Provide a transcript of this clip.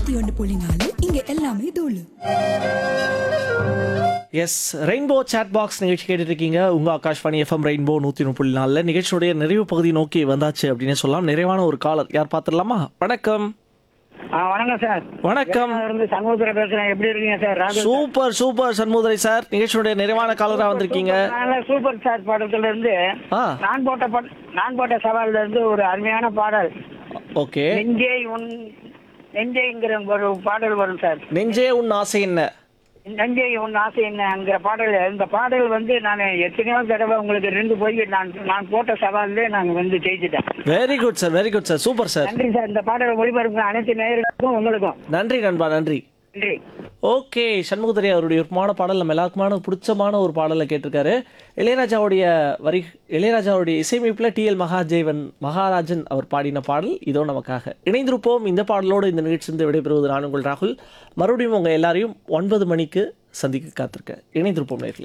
நூத்தி ஒன்று புள்ளி நாலு இங்க எல்லாமே தூளு எஸ் ரெயின்போ சாட் பாக்ஸ் நிகழ்ச்சி கேட்டுட்டு இருக்கீங்க உங்க ஆகாஷ்வாணி எஃப்எம் ரெயின்போ நூற்றி முப்பது நாலில் நிகழ்ச்சியுடைய நிறைவு பகுதி நோக்கி வந்தாச்சு அப்படின்னு சொல்லலாம் நிறைவான ஒரு காலர் யார் பார்த்துடலாமா வணக்கம் ஆ வணக்கம் சார் வணக்கம் நான் இருந்து சண்முகத்துல பேசுறேன் எப்படி இருக்கீங்க சார் ராகுல் சூப்பர் சூப்பர் சண்முகரை சார் நிகழ்ச்சியுடைய நிறைவான காலரா வந்திருக்கீங்க நல்ல சூப்பர் ஸ்டார் படத்துல இருந்து ஆ நான் போட்ட பட- நான் போட்ட சவால்ல இருந்து ஒரு அருமையான பாடல் ஓகே நெஞ்சே உன் நெஞ்சேங்கிற ஒரு பாடல் வரும் சார் நெஞ்சே உன் ஆசை என்ன நெஞ்சே உன் ஆசை என்னங்கிற பாடல் இந்த பாடல் வந்து நான் எத்தனையோ தடவை உங்களுக்கு ரெண்டு போய் நான் நான் போட்ட சவால்ல நான் வந்து ஜெயிச்சிட்டேன் very good sir very good sir super sir நன்றி சார் இந்த பாடல் ஒளிபரப்பு அனைத்து நேயர்களுக்கும் உங்களுக்கும் நன்றி நண்பா நன்றி நன்றி ஓகே சண்முகதரி அவருடைய விருப்பமான பாடல் நம்ம எல்லாருக்குமான பிடிச்சமான ஒரு பாடலை கேட்டிருக்காரு இளையராஜாவுடைய வரி இளையராஜாவுடைய இசையமைப்பில் டிஎல் மகாஜேவன் மகாராஜன் அவர் பாடின பாடல் இதோ நமக்காக இணைந்திருப்போம் இந்த பாடலோடு இந்த நிகழ்ச்சியிலிருந்து விடைபெறுவது நான் உங்கள் ராகுல் மறுபடியும் உங்கள் எல்லாரையும் ஒன்பது மணிக்கு சந்திக்க காத்திருக்கேன் இணைந்திருப்போம் நேர்களே